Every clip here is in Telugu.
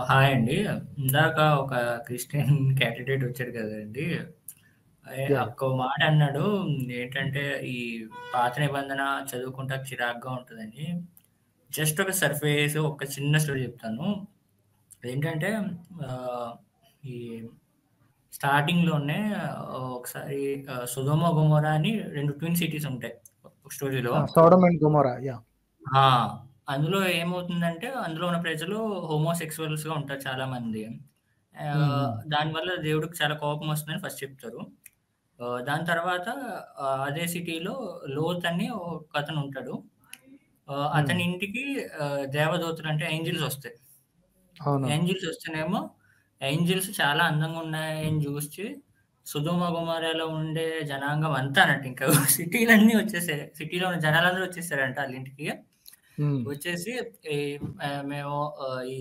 హాయ్ అండి. ఇందాక ఒక క్రిస్టియన్ క్యాండిడేట్ వచ్చాడు కదండీ! ఆహ్, యాహ్! ఒక్క మాట అన్నాడు. ఏంటంటే, ఈ పాత నిబంధన చదువుకుంటా చిరాకుగా ఉంటదని. జస్ట్ ఒక సర్ఫేస్ ఒక చిన్న స్టోరీ చెప్తాను. ఏంటంటే ఆహ్, ఈ స్టార్టింగ్‌లోనే ఆహ్, ఒకసారి ఆహ్, 'సొదొమ, గొమొర్రా' అని 2 ట్విన్ సిటీస్ ఉంటాయి ఒక స్టోరీలో. ఆ! 'Sodom and Gomorrah' yeah! ఆ! అందులో ఏమవుతుందంటే, అందులో ఉన్న ప్రజలు హోమోసెక్సువల్స్‌గా ఉంటారు చాలామంది. హ్మ్. ఆహ్, హ్మ్. దానివల్ల దేవుడికి చాలా కోపం వస్తుందని ఫస్ట్ చెప్తారు. ఆహ్, దాని తర్వాత ఆహ్, అదే సిటీలో లోత్ అని ఒకతను ఉంటాడు. ఆహ్, హ్మ్. అతని ఇంటికి ఆహ్, దేవదూతలు అంటే ఏంజెల్స్ వస్తాయి. అవును. ఏంజెల్స్ వస్తేనేమో ఏంజెల్స్ చాలా అందంగా ఉన్నాయని చూసి, సొదొమ, గొమొర్రాలో ఉండే జనాంగం అంతా అన్నట్టు ఇంకా సిటీలన్నీ వచ్చేసాయి. సిటీలో ఉన్న జనాలందరూ వచ్చేసారంట ఆళ్ళింటికి. హ్మ్. వచ్చేసి ఈ ఆహ్, మేము ఆహ్, ఈ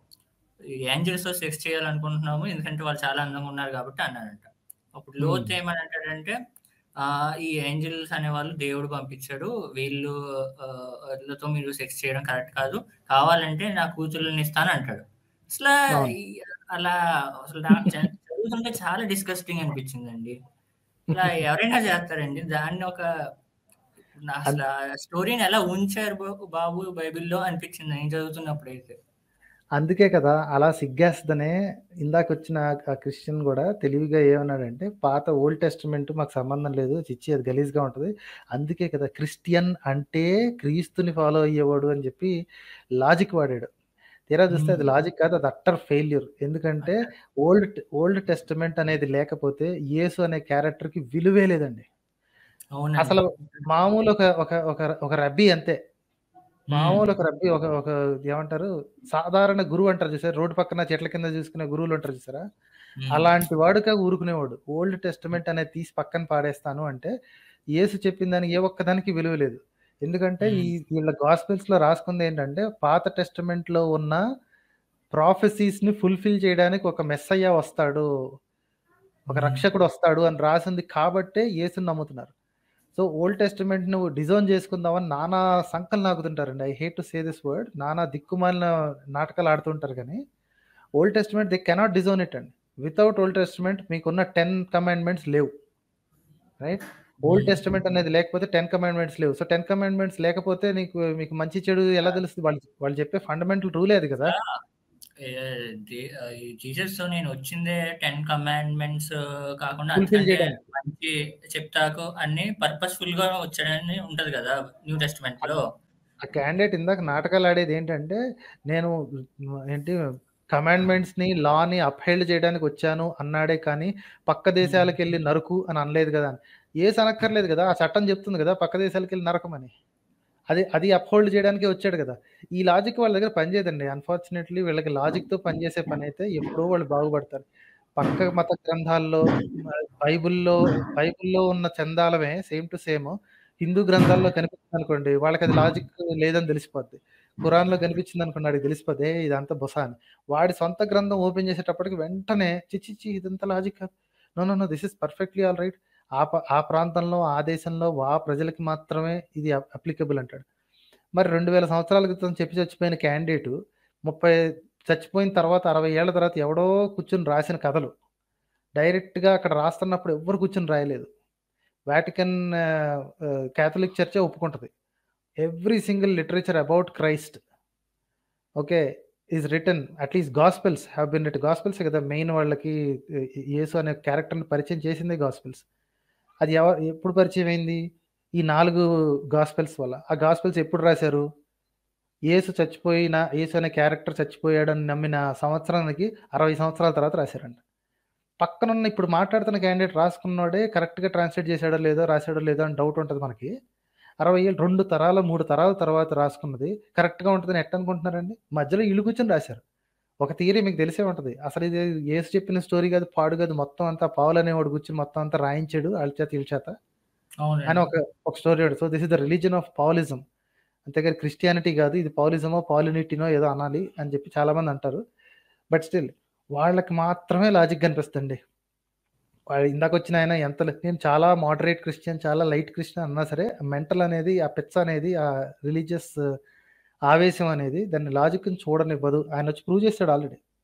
ఈ ఏంజెల్స్‌తో సెక్స్ చేయాలనుకుంటున్నాము. ఎందుకంటే వాళ్ళు చాలా అందంగా ఉన్నారు కాబట్టి అన్నాడంట. అప్పుడు లోత్ హ్మ్. ఏమని అంటాడంటే, ఆహ్, ఈ ఏంజెల్స్ అనేవాళ్ళు దేవుడు పంపించాడు. వీళ్ళు ఆహ్, వీళ్ళతో మీరు సెక్స్ చేయడం కరెక్ట్ కాదు. కావాలంటే నా కూతుర్లని ఇస్తాను అంటాడు. అసలా అవును. ఈ అలా అసలు నాకు చ చదువుతుంటే చాలా డిస్గస్టింగ్ అనిపించిందండి. ఇలా ఎవరైనా చేస్తారండి. దాన్ని ఒక నా అన్ అసల స్టోరీని ఎలా ఉంచారు బా బాబు బైబిల్‌లో అనిపించింది నేను చదువుతున్నప్పుడైతే. అందుకే కదా! అలా సిగ్గేస్తదనే ఇందాకొచ్చిన ఆ క్రిస్టియన్ గూడా తెలివిగా ఏమన్నాడంటే, పాత ఓల్డ్ టెస్టమెంట్ మాకు సంబంధం లేదు. ఛీ! అది గలీజ్‌గా ఉంటది. అందుకే కదా! క్రిస్టియన్ అంటే క్రీస్తుని ఫాలో అయ్యేవాడు అని చెప్పి లాజిక్ వాడాడు. తీరా చూస్తే అది హ్మ్. లాజిక్ కాదు. అది అట్టర్ ఫెయిల్యూర్. ఎందుకంటే అట్టర్ ఓల్డ్ ట్ ఓల్డ్ టెస్టమెంట్ అనేది లేకపోతే యేసు అనే క్యారెక్టర్‌కి విలువే లేదండి. అవునండి. అసలు మామూలు ఒక ఒక ఒక ఒక రబ్బీ అంతే. హ్మ్. మామూలు ఒక రబ్బీ ఒక ఒక ఏమంటారు? సాధారణ గురువు అంటారు చూసారా? రోడ్డు పక్కన చెట్ల కింద చూసుకునే గురువులు ఉంటారు చూసారా? హ్మ్. అలాంటి వాడుగా ఊరుకునేవాడు. ఓల్డ్ టెస్టమెంట్ అనేది తీసి పక్కన పాడేస్తాను అంటే, యేసు చెప్పిన దానికి ఏ ఒక్కదానికి విలువ లేదు. ఎందుకంటే ఈ హ్మ్. వీళ్ళ గాస్పెల్స్‌లో రాసుకుందేంటంటే, పాత టెస్టమెంట్‌లో ఉన్న ప్రాఫెసీస్‌ని ఫుల్‌ఫిల్ చేయడానికి ఒక మెస్సయ్య వస్తాడు. ఒక హ్మ్. రక్షకుడు వస్తాడు అని రాసింది కాబట్టే యేసుని నమ్ముతున్నారు. సో, ఓల్డ్ టెస్టమెంట్ నువ్వు డిజోన్ చేసుకుందామని నానా సంకలు నాకుతుంటారండి. I hate to say this word. నానా దిక్కుమాలిన నాటకాలు ఆడుతుంటారు గానీ, old testament they cannot disown it అండి. వితౌట్ ఓల్డ్ టెస్టమెంట్ మీకున్న 10 కమాండ్‌మెంట్స్ లేవు. రైట్? ఓల్డ్ హ్మ్. టెస్టమెంట్ అనేది లేకపోతే 10 కమాండ్‌మెంట్స్ లేవు. సో, 10 కమాండ్‌మెంట్స్ లేకపోతే నీకు మీకు మంచి చెడు ఎలా తెలుస్తది? వాళ్ళు వాళ్ళు చెప్పే ఫండమెంటల్ రూలే అది కదా! అసలా ఏ ది ఆహ్, ఈ జీసస్‌తో నేనొచ్చిందే 10 కమాండ్‌మెంట్స్ కాకుండా ఫుల్‌ఫిల్ అంతకంటే చేయడానికి. మంచి చెప్తాకు అన్ని పర్పస్‌ఫుల్‌గా వచ్చాడని ఉంటది కదా! న్యూ ఆ టెస్టమెంట్‌లో. ఆ క్యాండిడేట్ ఇందాక నాటకాలాడేదేంటంటే, నేను హ్మ్, ఏంటి కమాండ్‌మెంట్స్‌ని, లాని అప్‌హోల్డ్ చేయడానికొచ్చాను అన్నాడే కానీ, పక్క హ్మ్. దేశాలకెళ్ళి నరుకు అని అనలేదు గదా! యేసు అనక్కర్లేదు గదా! ఆ చట్టం చెప్తుంది గదా! పక్క దేశాలకెళ్ళి నరకమని. అది అది అప్‌హోల్డ్ చేయడానికే వచ్చాడు గదా! ఈ లాజిక్ వాళ్ళ దగ్గర పనిచేయదండి. అన్‌ఫార్చునేట్‌లీ వీళ్ళకి లాజిక్‌తో పనిచేసే పనైతే ఎప్పుడో వాళ్ళు బాగుపడతారు. పక్క మత గ్రంథాల్లో మ బైబిల్‌లో బైబిల్‌లో ఉన్న చందాలమే సేమ్ టు సేమ్ హిందూ గ్రంథాల్లో కనిపించిందనుకోండి, వాళ్ళకది లాజిక్ లేదని తెలిసిపోద్ది. ఖురాన్‌లో కనిపించిందనుకోండి ఆడికి తెలిసిపోద్ది. ఏయ్! ఇదంతా బుస అని. వాడి సొంత గ్రంథం ఓపెన్ చేసేటప్పటికి వెంటనే ఛీ! ఛీ! ఛీ! ఇదంతా లాజిక్ కాదు. No! No! No! This is perfectly all right. ఆ ప ఆ ప్రాంతంలో, ఆ దేశంలో, ఆ ప్రజలకి మాత్రమే ఇది అ అప్లికబుల్ అంటాడు. మరి 2000 సంవత్సరాల క్రితం చెప్పి చచ్చిపోయిన క్యాండిడేటు 30 చచ్చిపోయిన తర్వాత 60 ఏళ్ల తర్వాత ఎవడో కూర్చొని రాసిన కథలు. డైరెక్ట్‌గా అక్కడ రాస్తున్నప్పుడు ఎవ్వరు కూర్చొని రాయలేదు. వాటికన్ ఆహ్, ఆహ్, కాథలిక్ చర్చే ఒప్పుకుంటది. Every single literature about Christ okay. Is written at least gospels have been written. గాస్పెల్సే కదా! మెయిన్ వాళ్ళకి ఎ యేసు అనే క్యారెక్టర్‌ని పరిచయం చేసిందే గాస్పెల్స్. అది ఎవ ఎప్పుడు పరిచయం అయింది? ఈ 4 గాస్పెల్స్ వల్ల. ఆ గాస్పెల్స్ ఎప్పుడు రాశారు? యేసు చచ్చిపోయిన యేసు అనే క్యారెక్టర్ చచ్చిపోయాడని నమ్మిన సంవత్సరానికి 60 సంవత్సరాల తర్వాత రాశారంట. పక్కనున్న ఇప్పుడు మాట్లాడుతున్న క్యాండిడేట్ రాసుకున్నోడే కరెక్ట్‌గా ట్రాన్స్‌లేట్ చేసాడో లేదో, రాసాడో లేదో అని డౌట్ ఉంటది మనకి. 60 ఏళ్ళు 2 తరాలు, 3 తరాల తర్వాత రాసుకున్నది కరెక్ట్‌గా ఉంటదని ఎట్టనుకుంటున్నారండి? మధ్యలో ఈళ్ళు కూర్చొని రాశారు. ఒక థియరీ మీకు తెలిసే ఉంటది. అసలు ఇది యేసు చెప్పిన స్టోరీ కాదు, పాడు కాదు. మొత్తం అంతా పాల్ అనేవాడు కూర్చొని మొత్తం అంతా రాయించాడు ఆళ్ళ చేత, ఈళ్ళ చేత. అని అవునండి. ఒక ఒక story so, this is the religion of Paulism. అంతేగాని క్రిస్టియానిటీ గాదు. ఇది పాలిజమో, పాలినిటీనో ఏదో అనాలి అని చెప్పి చాలామంది అంటారు. బట్ స్టిల్ వాళ్ళకి మాత్రమే లాజిక్ కనిపిస్తదండి. వాడు ఇందాకొచ్చిన ఆయన ఎంత ల నేను చాలా మోడరేట్ క్రిస్టియన్, చాలా లైట్ క్రిస్టియన్ అన్నా సరే, మెంటల్ అనేది, ఆ పిచ్చ అనేది, ఆ రిలీజియస్ ఆవేశం అనేది దాన్ని లాజిక్‌ని చూడనివ్వదు. ఆయనొచ్చి ప్రూవ్ చేసాడు ఆల్రెడీ.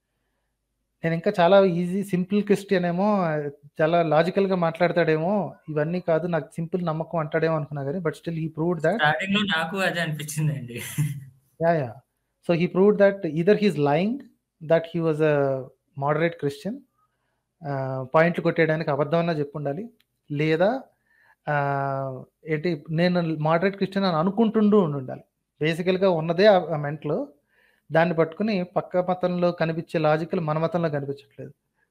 నేను ఇంకా చాలా ఈజీ సింపుల్ క్రిస్టియన్ ఏమో చాలా లాజికల్‌గా మాట్లాడతాడేమో, ఇవన్నీ కాదు నాకు సింపుల్ నమ్మకం అంటాడేమో అనుకున్నా గాని but still he proved that స్టార్టింగ్‌లో నాకు అదే అనిపించిందండి. Yeah! Yeah! So he proved that either he is lying that he was a moderate Christian. Ah, పాయింట్లు కొట్టేయడానికి అబద్ధం అన్నా చెప్పుండాలి. లేదా ఆహ్, ఏంటి నేను మోడరేట్ క్రిస్టియన్ అని అనుకుంటుండు ఉండుండాలి. బేసికల్‌గా ఉన్నదే ఆ ఆ మెంటలు. దాన్ని పట్టుకొని పక్క మతంలో కనిపించే లాజిక్‌లు మన మతంలో కనిపించట్లేదు.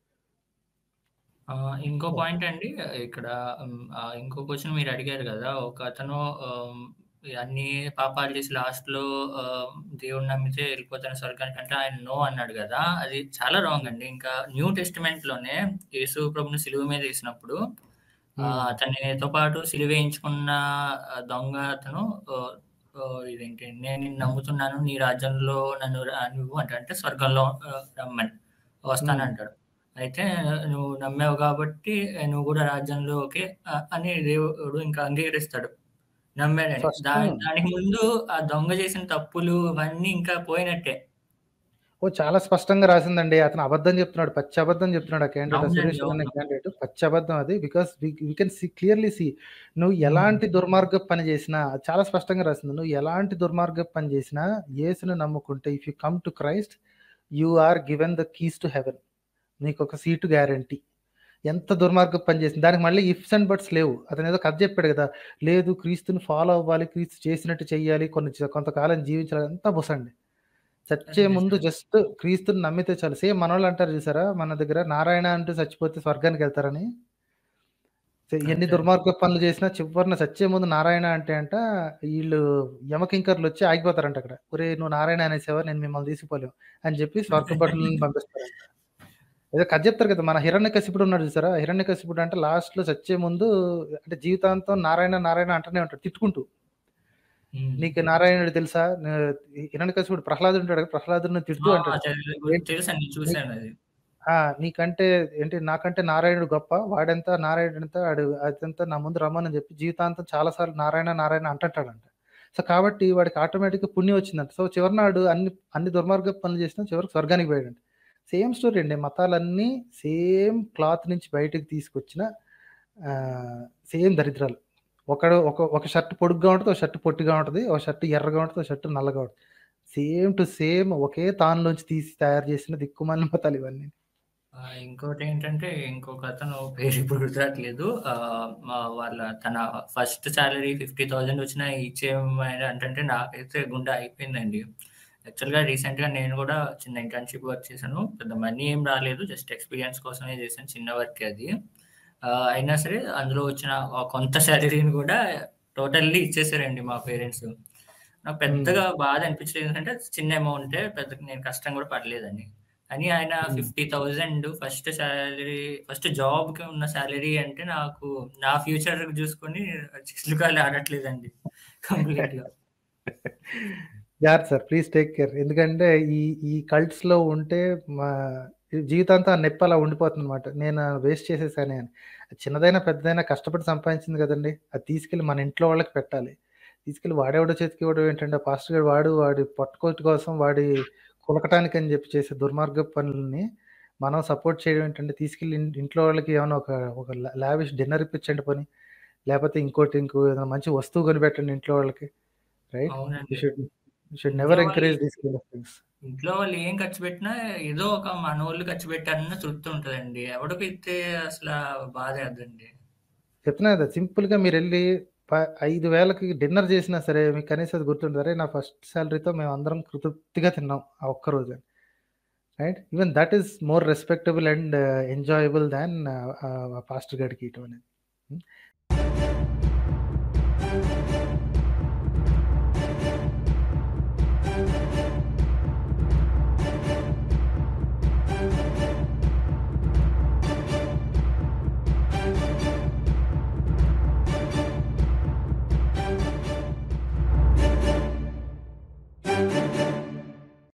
ఆ! ఇంకో ఓకే. పాయింట్ అండి ఇక్కడ హ్మ్, ఆహ్, ఇంకో క్వెషన్ మీరు అడిగారు గదా! ఒకతను ఆహ్, అన్ని పాపాలు చేసి లాస్ట్‌లో ఆహ్, దేవుడిని నమ్మితే ఎళ్ళిపోతాను స్వర్గానికి అంటే ఆయన నో అన్నాడు గదా! అది చాలా రాంగ్ అండి. ఇంకా న్యూ టెస్టమెంట్‌లోనే యేసు ప్రభుని సిలువ మీద ఏసినప్పుడు ఆహ్, హ్మ్. అతనితో పాటు సిలువేయించుకున్న ఆహ్, దొంగ అతను ఆహ్, ఆహ్, ఇదేంటి నేను నిన్ను నమ్ముతున్నాను నీ రాజ్యంలో నన్ను రానివ్వు అంటాడు. అంటే స్వర్గంలో ఆహ్, రమ్మని హ్మ్. వస్తానంటాడు. అయితే నువ్వు నమ్మావు కాబట్టి నువ్వు గూడా రాజ్యంలోకే ఆహ్, అని దేవుడు ఇంకా అంగీకరిస్తాడు. నమ్మాడని. దా స్పష్టంగా దానికి ముందు ఆ దొంగ చేసిన తప్పులు ఇవన్నీ ఇంకా పోయినట్టే. ఓహ్! చాలా స్పష్టంగా రాసిందండి. అతను అబద్ధం చెప్తున్నాడు. పచ్చి అబద్ధం చెప్తున్నాడు ఆ క్యాండిడేట్. ఆ అవునండి. సురేష్ అనే అవును. క్యాండిడేట్ పచ్చి అబద్ధం అది. Because we we can see clearly see నువ్వు హ్మ్. ఎలాంటి దుర్మార్గపు పని చేసినా చాలా స్పష్టంగా రాసింది. నువ్వు ఎలాంటి దుర్మార్గపు పని చేసినా యేసుని నమ్ముకుంటే if you come to Christ you are given the keys to heaven. నీకొక సీటు గ్యారంటీ. ఎంత దుర్మార్గపు పని చేసింది. దానికి మళ్ళీ ఇఫ్స్ అండ్ బట్స్ లేవు. అతనేదో కథ చెప్పాడు గదా! లేదు క్రీస్తుని ఫాలో అవ్వాలి. క్రీస్తు చేసినట్టు చేయాలి. కొన్ని చ కొంతకాలం జీవించాలి. అంతా బుసండి. చచ్చే ముందు నిజమే. జస్ట్ క్రీస్తుని నమ్మితే చాలు. సేమ్ మనోళ్ళు అంటారు చూసారా? మన దగ్గర నారాయణ అంటూ చచ్చిపోతే స్వర్గానికెళ్తారని. సో ఎన్ని అంతే. దుర్మార్గపు పనులు చేసినా చివరన చచ్చే ముందు నారాయణ అంటే అంట ఈళ్ళు యమకింకరులొచ్చి ఆగిపోతారంట అక్కడ. ఒరేయ్! నువ్వు నారాయణ అనేసావా? నేను మిమ్మల్ని తీసుకుపోలేము అని చెప్పి స్వర్గ భటులను పంపిస్తారంట. ఏదో కథ చెప్తారు కదా! మన హిరణ్యకశిపుడు ఉన్నాడు చూసారా? హిరణ్యకశిపుడు అంటే లాస్ట్‌లో చచ్చే ముందు అంటే జీవితాంతం నారాయణ, నారాయణ అంటూనే ఉంటాడు తిట్టుకుంటూ. హ్మ్. నీకు నారాయణుడు తెలుసా? న హిరణ్యకశిపుడు ప్రహ్లాదుడు ఉంటాడు కదా! ప్రహ్లాదుడిని తిడుతూ ఆ! అంటాడు. తెలు ఏంటి తెలుసండి. నీ చూసానది. ఆ! నీకంటే ఏంటి నాకంటే నారాయణుడు గొప్ప. వాడెంత నారాయణుడెంత ఆడు అదంత నా ముందు రమ్మనని చెప్పి జీవితాంతం చాలా సార్లు నారాయణ, నారాయణ అంటుంటాడంట. సో, కాబట్టి వాడికి ఆటోమేటిక్‌గా పుణ్యం వచ్చిందంట. సో, చివరినాడు అన్ని అన్ని దుర్మార్గపు పనులు చేసినా చివరికి స్వర్గానికి పోయాడంట. సేమ్ స్టోరీ అండి. మతాలన్నీ సేమ్ క్లాత్ నుంచి బయటకి తీసుకొచ్చిన ఆహ్, సేమ్ దరిద్రాలు. ఒకడు ఒక ఒక షర్ట్ పొడుగ్గా ఉంటది. ఒక షర్ట్ పొట్టిగా ఉంటది. ఒక షర్ట్ ఎర్రగా ఉంటది. ఒక షర్ట్ నల్లగా ఉంటది. సేమ్ టు సేమ్ ఒకే తానులోంచి తీసి తయారు చేసిన దిక్కుమాలిన మతాలు ఇవన్నీ. ఆ! ఇంకోటేంటంటే ఇంకొకతను పేరు ఇప్పుడు గుర్తురాట్లేదు. ఆహ్, మా వాళ్ళ తన ఫస్ట్ సాలరీ 50,000 వచ్చినా ఇచ్చేయమని అంటంటే నాకైతే గుండె ఆగిపోయిందండి. యాక్చువల్‌గా రీసెంట్‌గా నేను గూడా చిన్న ఇంటర్న్‌షిప్ వర్క్ చేశాను. పెద్ద మనీ ఏం రాలేదు. జస్ట్ ఎక్స్‌పీరియన్స్ కోసమే చేశాను. చిన్న వర్కే అది. ఆహ్, అయినా సరే అందులో వచ్చిన ఆ కొంత సాలరీని గూడా టోటల్లీ ఇచ్చేసారండి మా పేరెంట్స్. నాకు హ్మ్. పెద్దగా బాధ అనిపించలేదు. ఎందుకంటే చిన్న అమౌంటే పెద్దగా నేను కష్టం గూడా పడలేదని. కానీ ఆయన హ్మ్. 50,000 ఫస్ట్ సాలరీ ఫస్ట్ జాబ్‌కి ఉన్న సాలరీ అంటే నాకు నా ఫ్యూచర్ జూసుకొని చిల్లుగాలి ఆడట్లేదండి కంప్లీట్‌గా. జాగ్రత్త సార్. Please take care. ఎందుకంటే ఈ ఈ కల్ట్స్‌లో ఉంటే మా జీవితాంతం ఆ నొప్పి అలా ఉండిపోతుందన్నమాట. నేను వేస్ట్ చేసేసానే అని. చిన్నదైనా, పెద్దదైనా కష్టపడి సంపాదించింది కదండీ! అది తీసుకెళ్ళి మన ఇంట్లో వాళ్ళకి పెట్టాలి. తీసుకెళ్ళి వాడెవడో చేతికి ఇవ్వడం ఏంటండి? ఆ పాస్టర్ గాడు వాడు వాడి పొట్టకూటి కోసం వాడి కులకటానికని చెప్పి చేసే దుర్మార్గపు పనులని మనం సపోర్ట్ చేయడం ఏంటంటే తీసుకెళ్ళి ఇన్ ఇంట్లో వాళ్ళకి ఏమన్నా ఒక ఒక లా లావిష్ డిన్నర్ ఇప్పించండి పోనీ. లేపోతే ఇంకోటి ఇంకో ఏదైనా మంచి వస్తువు కొనిపెట్టండి ఇంట్లో వాళ్ళకి. రైట్? యూ అవునండి. షుడ్ యూ షుడ్ ఇంట్లో నెవర్ వాళ్ళు encourage these kind of things. ఇంట్లో వాళ్ళు ఏం ఖర్చు పెట్టినా ఏదో ఒక మనోళ్ళు ఖర్చు పెట్టారన్న తృప్తి ఉంటదండి. ఎవడికిస్తే అసల బాధేయద్దండి. చెప్తున్నా కదా! సింపుల్‌గా మీరెళ్లి ప 5,000కి డిన్నర్ చేసినా సరే మీకు కనీసం అది గుర్తుంటది. అరేయ్! నా ఫస్ట్ సాలరీతో మేమందరం తృప్తిగా తిన్నాం ఆ ఒక్క రోజు. Right? Even that is more respectable and enjoyable than ah, pastor గాడికి ఇయటం అనేది. హ్మ్.